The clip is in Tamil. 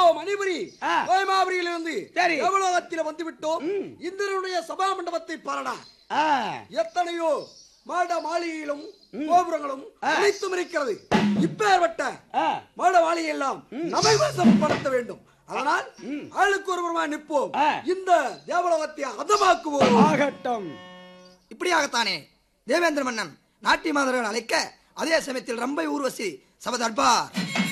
மணிபுரி ஆ. கோயமாபுரியிலிருந்து சரி. தேவலோகத்தில் வந்து விட்டோம் இந்திரனுடைய சபா மண்டபத்தை பாரடா ஆ, எத்தனையோ மாட மாளிகைகளும் கோபுரங்களும் அனைத்தும் இருக்கிறது இப்பேற்பட்ட ஆ. மாட மாளிகை எல்லாம் நம்மை வசப்படுத்த வேண்டும் அதனால் ஆளுக்கு ஒருவருமா நிற்போம் ஆ. இந்த தேவலோகத்தை அதமாக்குவோம் ஆகட்டும் இப்படியாகத்தானே தேவேந்திர மன்னன் நாட்டிய மாதர்கள் அழைக்க அதே சமயத்தில் ரம்பை ஊர்வசி சபதர்பார்